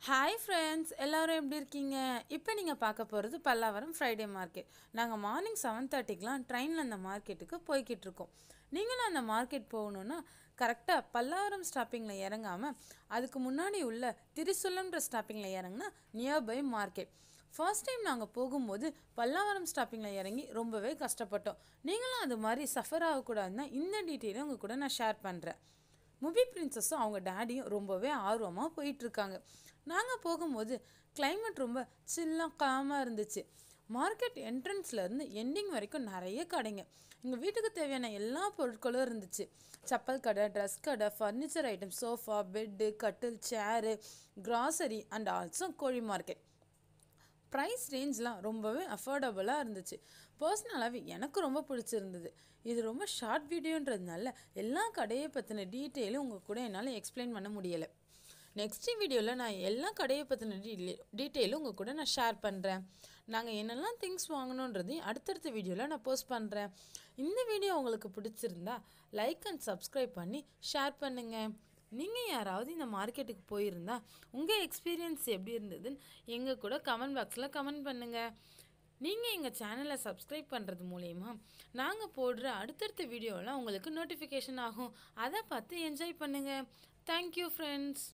hi friends எல்லாரும் எப்படி இருக்கீங்க இப்போ நீங்கள் பார்க்க போகிறது பல்லாவரம் ஃப்ரைடே மார்க்கெட் நாங்கள் மார்னிங் செவன் தேர்ட்டிக்கெலாம் ட்ரெயினில் அந்த மார்க்கெட்டுக்கு போய்கிட்டு இருக்கோம் நீங்களும் அந்த மார்க்கெட் போகணுன்னா கரெக்டாக பல்லாவரம் ஸ்டாப்பிங்கில் இறங்காமல் அதுக்கு முன்னாடி உள்ள திருசுலம்ன்ற ஸ்டாப்பிங்கில் இறங்குனா நியர்பை மார்க்கெட் ஃபர்ஸ்ட் டைம் நாங்கள் போகும்போது பல்லாவரம் ஸ்டாப்பிங்கில் இறங்கி ரொம்பவே கஷ்டப்பட்டோம் நீங்களும் அது மாதிரி சஃபர் ஆகக்கூடாதுன்னா இந்த டீட்டெயிலும் உங்கள் கூட நான் ஷேர் பண்ணுறேன் முபி பிரின்சஸும் அவங்க டேடியும் ரொம்பவே ஆர்வமாக போயிட்டுருக்காங்க நாங்கள் போகும்போது climate ரொம்ப சில்லாக காமாக இருந்துச்சு மார்க்கெட் என்ட்ரன்ஸ்லேருந்து எண்டிங் வரைக்கும் நிறைய கடைங்க எங்கள் வீட்டுக்கு தேவையான எல்லா பொருட்களும் இருந்துச்சு செப்பல் கடை ட்ரெஸ் கடை ஃபர்னிச்சர் ஐட்டம் சோஃபா பெட்டு கட்டில் சேரு கிராசரி அண்ட் ஆல்சோ கோழி மார்க்கெட் ப்ரைஸ் ரேஞ்ச்லாம் ரொம்பவே அஃபோர்டபுளாக இருந்துச்சு பர்சனலாகவே எனக்கு ரொம்ப பிடிச்சிருந்தது இது ரொம்ப ஷார்ட் வீடியோன்றதுனால எல்லா கடையை பற்றின டீட்டெயிலும் உங்கள் கூட என்னால் எக்ஸ்பிளைன் பண்ண முடியலை நெக்ஸ்ட் வீடியோவில் நான் எல்லா கடையை பற்றின டீ டீட்டெயிலும் உங்கள் கூட நான் ஷேர் பண்ணுறேன் நாங்கள் என்னெல்லாம் திங்ஸ் வாங்கணுன்றதையும் அடுத்தடுத்த வீடியோவில் நான் போஸ்ட் பண்ணுறேன் இந்த வீடியோ உங்களுக்கு பிடிச்சிருந்தா லைக் அண்ட் சப்ஸ்கிரைப் பண்ணி ஷேர் பண்ணுங்கள் நீங்கள் யாராவது இந்த மார்க்கெட்டுக்கு போயிருந்தா உங்கள் எக்ஸ்பீரியன்ஸ் எப்படி இருந்ததுன்னு எங்கள் கூட கமெண்ட் பாக்ஸில் கமெண்ட் பண்ணுங்கள் நீங்கள் எங்கள் சேனலை சப்ஸ்கிரைப் பண்ணுறது மூலயமா நாங்கள் போடுற அடுத்தடுத்த வீடியோலாம் உங்களுக்கு நோட்டிஃபிகேஷன் ஆகும் அதை பார்த்து என்ஜாய் பண்ணுங்கள் தேங்க்யூ ஃப்ரெண்ட்ஸ்